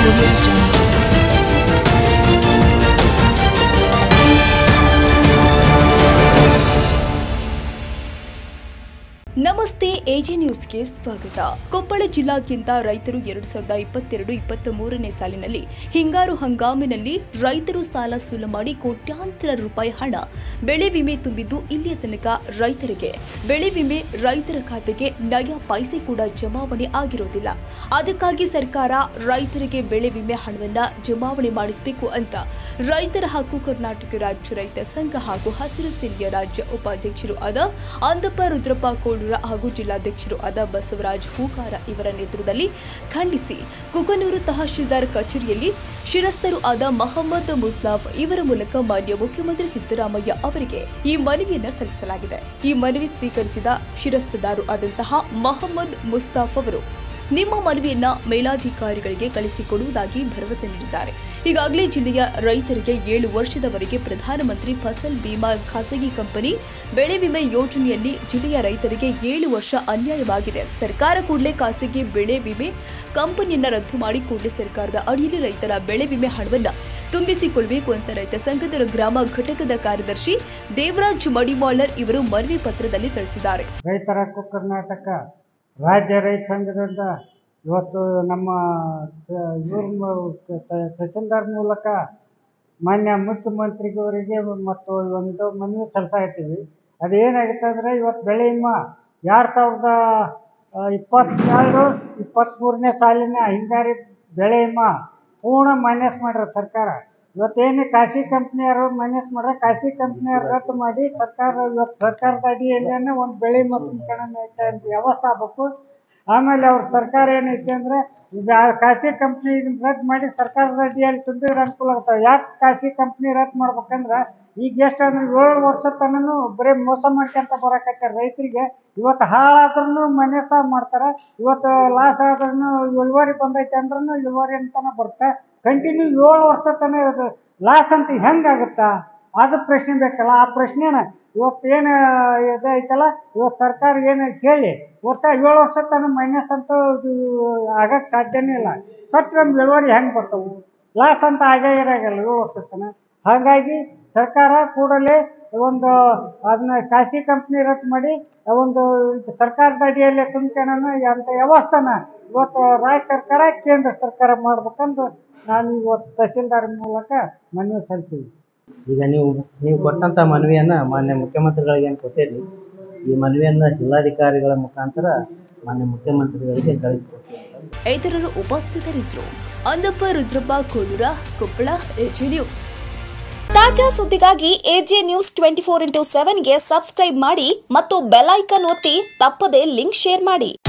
audio jungle. ನಮಸ್ತೆ AJ ನ್ಯೂಸ್ಗೆ ಸ್ವಾಗತ ಕೊಪ್ಪಳ ಜಿಲ್ಲಾದ್ಯಂತ ರೈತರು ಎರಡು ಸಾವಿರದ ಇಪ್ಪತ್ತೆರಡು ಇಪ್ಪತ್ತ ಮೂರನೇ ಸಾಲಿನಲ್ಲಿ ಹಿಂಗಾರು ಹಂಗಾಮಿನಲ್ಲಿ ರೈತರು ಸಾಲ ಸೂಲ ಮಾಡಿ ಕೋಟ್ಯಾಂತರ ರೂಪಾಯಿ ಹಣ ಬೆಳೆ ವಿಮೆ ತುಂಬಿದ್ದು ಇಲ್ಲಿಯ ತನಕ ರೈತರಿಗೆ ಬೆಳೆ ವಿಮೆ ರೈತರ ಖಾತೆಗೆ ನಯ ಪೈಸೆ ಕೂಡ ಜಮಾವಣೆ ಆಗಿರೋದಿಲ್ಲ ಅದಕ್ಕಾಗಿ ಸರ್ಕಾರ ರೈತರಿಗೆ ಬೆಳೆ ವಿಮೆ ಹಣವನ್ನ ಜಮಾವಣೆ ಮಾಡಿಸಬೇಕು ಅಂತ ರೈತರ ಹಕ್ಕು ಕರ್ನಾಟಕ ರಾಜ್ಯ ರೈತ ಸಂಘ ಹಾಗೂ ಹಸಿರು ಸೇನೆಯ ರಾಜ್ಯ ಉಪಾಧ್ಯಕ್ಷರು ಆದ ಅಂದಪ್ಪ ರುದ್ರಪ್ಪ ಕೋಳೂರ ಹಾಗೂ ಜಿಲ್ಲಾಧ್ಯಕ್ಷರು ಆದ ಬಸವರಾಜ್ ಹೂಕಾರ ಇವರ ನೇತೃತ್ವದಲ್ಲಿ ಖಂಡಿಸಿ ಕುಕನೂರು ತಹಶೀಲ್ದಾರ್ ಕಚೇರಿಯಲ್ಲಿ ಶಿರಸ್ತರು ಆದ ಮಹಮ್ಮದ್ ಮುಸ್ತಾಫ್ ಇವರ ಮೂಲಕ ಮಾನ್ಯ ಮುಖ್ಯಮಂತ್ರಿ ಸಿದ್ದರಾಮಯ್ಯ ಅವರಿಗೆ ಈ ಮನವಿಯನ್ನ ಸಲ್ಲಿಸಲಾಗಿದೆ ಈ ಮನವಿ ಸ್ವೀಕರಿಸಿದ ಶಿರಸ್ತದಾರು ಆದಂತಹ ಮಹಮ್ಮದ್ ಮುಸ್ತಾಫ್ ಅವರು ನಿಮ್ಮ ಮನವಿಯನ್ನ ಮೇಲಾಧಿಕಾರಿಗಳಿಗೆ ಕಳಿಸಿಕೊಡುವುದಾಗಿ ಭರವಸೆ ನೀಡಿದ್ದಾರೆ ಈಗಾಗಲೇ ಜಿಲ್ಲೆಯ ರೈತರಿಗೆ ಏಳು ವರ್ಷದವರೆಗೆ ಪ್ರಧಾನಮಂತ್ರಿ ಫಸಲ್ ಬಿಮಾ ಖಾಸಗಿ ಕಂಪನಿ ಬೆಳೆ ವಿಮೆ ಯೋಜನೆಯಲ್ಲಿ ಜಿಲ್ಲೆಯ ರೈತರಿಗೆ ಏಳು ವರ್ಷ ಅನ್ಯಾಯವಾಗಿದೆ ಸರ್ಕಾರ ಕೂಡಲೇ ಖಾಸಗಿ ಬೆಳೆ ವಿಮೆ ಕಂಪನಿಯನ್ನ ರದ್ದು ಮಾಡಿ ಕೂಡಲೇ ಸರ್ಕಾರದ ಅಡಿಯಲ್ಲಿ ರೈತರ ಬೆಳೆ ವಿಮೆ ಹಣವನ್ನ ತುಂಬಿಸಿಕೊಳ್ಬೇಕು ಅಂತ ರೈತ ಸಂಘದ ಗ್ರಾಮ ಘಟಕದ ಕಾರ್ಯದರ್ಶಿ ದೇವರಾಜ್ ಮಡಿವಾಳರ್ ಇವರು ಮನವಿ ಪತ್ರದಲ್ಲಿ ತಿಳಿಸಿದ್ದಾರೆ ರೈತರ ಹಕ್ಕು ಕರ್ನಾಟಕ ರಾಜ್ಯ ರೈತ ಸಂಘದಿಂದ ಇವತ್ತು ನಮ್ಮ ಇವ್ರ ತಹಸೀಲ್ದಾರ್ ಮೂಲಕ ಮಾನ್ಯ ಮುಖ್ಯಮಂತ್ರಿಯವರಿಗೆ ಮತ್ತು ಒಂದು ಮನವಿ ಸಲ್ಲಿಸಾಕತ್ತೀವಿ ಅದೇನಾಗುತ್ತೆ ಅಂದರೆ ಇವತ್ತು ಬೆಳೆ ವಿಮಾ ಎರಡು ಸಾವಿರದ ಇಪ್ಪತ್ತೆರಡು ಇಪ್ಪತ್ತ್ಮೂರನೇ ಸಾಲಿನ ಹಿಂಗಾರಿ ಬೆಳೆ ವಿಮಾ ಪೂರ್ಣ ಮೈನಸ್ ಮಾಡ್ಯಾರ ಸರ್ಕಾರ ಇವತ್ತೇನು ಖಾಸಗಿ ಕಂಪ್ನಿಯವರು ಮೈನಸ್ ಮಾಡ್ರೆ ಖಾಸಗಿ ಕಂಪ್ನಿಯವ್ರು ರದ್ದು ಮಾಡಿ ಸರ್ಕಾರ ಇವತ್ತು ಸರ್ಕಾರದ ಅಡಿಯಲ್ಲೇ ಒಂದು ಬೆಳೆ ವಿಮಾ ತುಂಬ್ಕೊಳ್ಳೋ ಅಂತ ವ್ಯವಸ್ಥೆ ಆಗಬೇಕು ಆಮೇಲೆ ಅವ್ರ ಸರ್ಕಾರ ಏನೈತೆ ಅಂದರೆ ಈಗ ಆ ಖಾಸಗಿ ಕಂಪ್ನಿ ರದ್ದು ಮಾಡಿ ಸರ್ಕಾರದ ಅಡಿಯಲ್ಲಿ ತುಂಬಿದ್ರೆ ಅನುಕೂಲ ಆಗ್ತವೆ ಯಾಕೆ ಖಾಸಗಿ ಕಂಪ್ನಿ ರದ್ದು ಮಾಡ್ಬೇಕಂದ್ರೆ ಈಗ ಎಷ್ಟು ಅಂದ್ರೆ ಏಳು ವರ್ಷ ತನೂ ಬರೀ ಮೋಸ ಮಾಡ್ಕೊಂತ ಬರಕತ್ತಾರೆ ರೈತರಿಗೆ ಇವತ್ತು ಹಾಳಾದ್ರೂ ಮನೆ ಸಹ ಮಾಡ್ತಾರೆ ಇವತ್ತು ಲಾಸ್ ಆದ್ರೂ ಇಳುವರಿ ಬಂದೈತೆ ಅಂದ್ರೂ ಇಳುವರಿ ಅಂತಾನೆ ಬರುತ್ತೆ ಕಂಟಿನ್ಯೂ ಏಳು ವರ್ಷ ತನಕ ಇದು ಲಾಸ್ ಅಂತ ಹೆಂಗಾಗುತ್ತಾ ಅದು ಪ್ರಶ್ನೆ ಬೇಕಲ್ಲ ಆ ಪ್ರಶ್ನೆನ ಇವತ್ತು ಏನು ಇದೈತಲ್ಲ ಇವತ್ತು ಸರ್ಕಾರ ಏನು ಹೇಳಿ ವರ್ಷ ಏಳು ವರ್ಷ ತನಕ ಮೈನಸ್ ಅಂತ ಇದು ಆಗಕ್ಕೆ ಸಾಧ್ಯನೇ ಇಲ್ಲ ಸತ್ ನಮ್ಮ ಇಳುವರಿ ಹೆಂಗೆ ಬರ್ತವೆ ಲಾಸ್ ಅಂತ ಆಗೇ ಇರಾಗಲ್ಲ ಏಳು ವರ್ಷ ತನಕ ಹಾಗಾಗಿ ಸರ್ಕಾರ ಕೂಡಲೇ ಒಂದು ಅದನ್ನ ಖಾಸಗಿ ಕಂಪ್ನಿ ರದ್ದು ಮಾಡಿ ಒಂದು ಸರ್ಕಾರದ ಅಡಿಯಲ್ಲಿ ತುಂಬ್ಕೊಳ್ಳೋಣ ಅಂತ ವ್ಯವಸ್ಥೆನ ಇವತ್ತು ರಾಜ್ಯ ಸರ್ಕಾರ ಕೇಂದ್ರ ಸರ್ಕಾರ ಮಾಡ್ಬೇಕಂದು ನಾನು ಇವತ್ತು ತಹಸೀಲ್ದಾರ್ ಮೂಲಕ ಮನವಿ ಸಲ್ಲಿಸಿದ್ವಿ ಈಗ ನೀವು ನೀವು ಕೊಟ್ಟಂಥ ಮನವಿಯನ್ನು ಮಾನ್ಯ ಮುಖ್ಯಮಂತ್ರಿಗಳಿಗೆ ಏನು ಕೊಟ್ಟಿರಿ ಈ ಮನವಿಯನ್ನು ಜಿಲ್ಲಾಧಿಕಾರಿಗಳ ಮುಖಾಂತರ ಮಾನ್ಯ ಮುಖ್ಯಮಂತ್ರಿಗಳಿಗೆ ಕಳಿಸ್ಕೊಡ್ತೀವಿ ಅಂತ ಇತರರು ಉಪಸ್ಥಿತರಿದ್ದರು ಅಂದಪ್ಪ ರುದ್ರಪ್ಪ ಕೋಲೂರ ಕೊಪ್ಪಳ ಎಜೆ ನ್ಯೂಸ್ ತಾಜಾ ಸುದ್ದಿಗಾಗಿ AJ news twenty four into ಸೆವೆನ್ಗೆ ಸಬ್ಸ್ಕ್ರೈಬ್ ಮಾಡಿ ಮತ್ತು ಬೆಲ್ ಐಕನ್ ಒತ್ತಿ ತಪ್ಪದೇ ಲಿಂಕ್ ಶೇರ್ ಮಾಡಿ